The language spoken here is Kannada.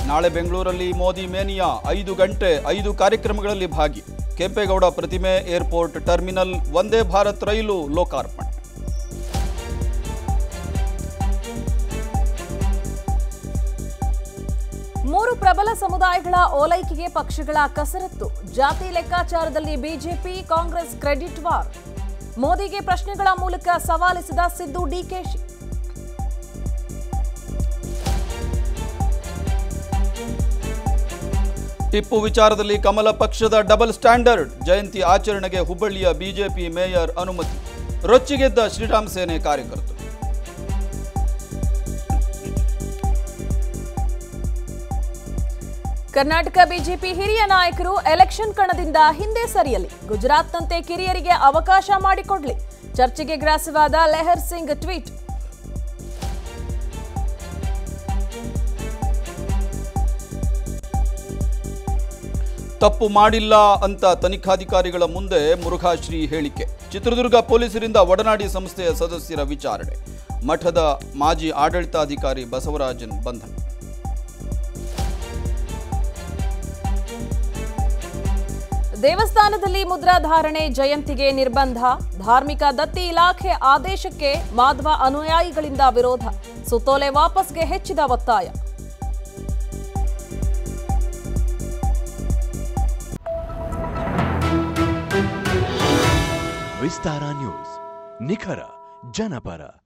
ನಾಳೆ ಬೆಂಗಳೂರಲ್ಲಿ ಮೋದಿ ಮೇನಿಯಾ ಐದು ಗಂಟೆ ಐದು ಕಾರ್ಯಕ್ರಮಗಳಲ್ಲಿ ಭಾಗಿ ಕೆಂಪೇಗೌಡ ಪ್ರತಿಮೆ ಏರ್ಪೋರ್ಟ್ ಟರ್ಮಿನಲ್ ವಂದೇ ಭಾರತ್ ರೈಲು ಲೋಕಾರ್ಪಣೆ ಮೂರು ಪ್ರಬಲ ಸಮುದಾಯಗಳ ಓಲೈಕೆಗೆ ಪಕ್ಷಗಳ ಕಸರತ್ತು ಜಾತಿ ಲೆಕ್ಕಾಚಾರದಲ್ಲಿ ಬಿಜೆಪಿ ಕಾಂಗ್ರೆಸ್ ಕ್ರೆಡಿಟ್ ವಾರ್ ಮೋದಿಗೆ ಪ್ರಶ್ನೆಗಳ ಮೂಲಕ ಸವಾಲಿಸಿದ ಸಿದ್ದು ಡಿಕೆಶಿ ಟಿಪ್ಪು ವಿಚಾರದಲ್ಲಿ ಕಮಲ ಪಕ್ಷದ ಡಬಲ್ ಸ್ಟ್ಯಾಂಡರ್ಡ್ ಜಯಂತಿ ಆಚರಣೆಗೆ ಹುಬ್ಬಳ್ಳಿಯ ಬಿಜೆಪಿ ಮೇಯರ್ ಅನುಮತಿ ರೊಚ್ಚಿಗೆದ್ದ ಶ್ರೀರಾಮ್ ಸೇನೆ ಕಾರ್ಯಕರ್ತರು ಕರ್ನಾಟಕ ಬಿಜೆಪಿ ಹಿರಿಯ ನಾಯಕರು ಎಲೆಕ್ಷನ್ ಕಣದಿಂದ ಹಿಂದೆ ಸರಿಯಲಿ ಗುಜರಾತ್ನಂತೆ ಕಿರಿಯರಿಗೆ ಅವಕಾಶ ಮಾಡಿಕೊಡ್ಲಿ ಚರ್ಚೆಗೆ ಗ್ರಾಸವಾದ ಲೆಹರ್ ಸಿಂಗ್ ಟ್ವೀಟ್ ತಪ್ಪು ಮಾಡಿಲ್ಲ ಅಂತ ತನಿಖಾಧಿಕಾರಿಗಳ ಮುಂದೆ ಮುರುಘಾಶ್ರೀ ಹೇಳಿಕೆ ಚಿತ್ರದುರ್ಗ ಪೊಲೀಸರಿಂದ ಒಡನಾಡಿ ಸಂಸ್ಥೆಯ ಸದಸ್ಯರ ವಿಚಾರಣೆ ಮಠದ ಮಾಜಿ ಆಡಳಿತಾಧಿಕಾರಿ ಬಸವರಾಜನ್ ಬಂಧನ ದೇವಸ್ಥಾನದಲ್ಲಿ ಮುದ್ರಾಧಾರಣೆ ಜಯಂತಿಗೆ ನಿರ್ಬಂಧ ಧಾರ್ಮಿಕ ದತ್ತಿ ಇಲಾಖೆ ಆದೇಶಕ್ಕೆ ಮಾಧ್ವ ಅನುಯಾಯಿಗಳಿಂದ ವಿರೋಧ ಸುತ್ತೋಲೆ ವಾಪಸ್ಗೆ ಹೆಚ್ಚಿದ ಒತ್ತಾಯ ವಿಸ್ತಾರ ನ್ಯೂಸ್ ನಿಖರ ಜನಪರ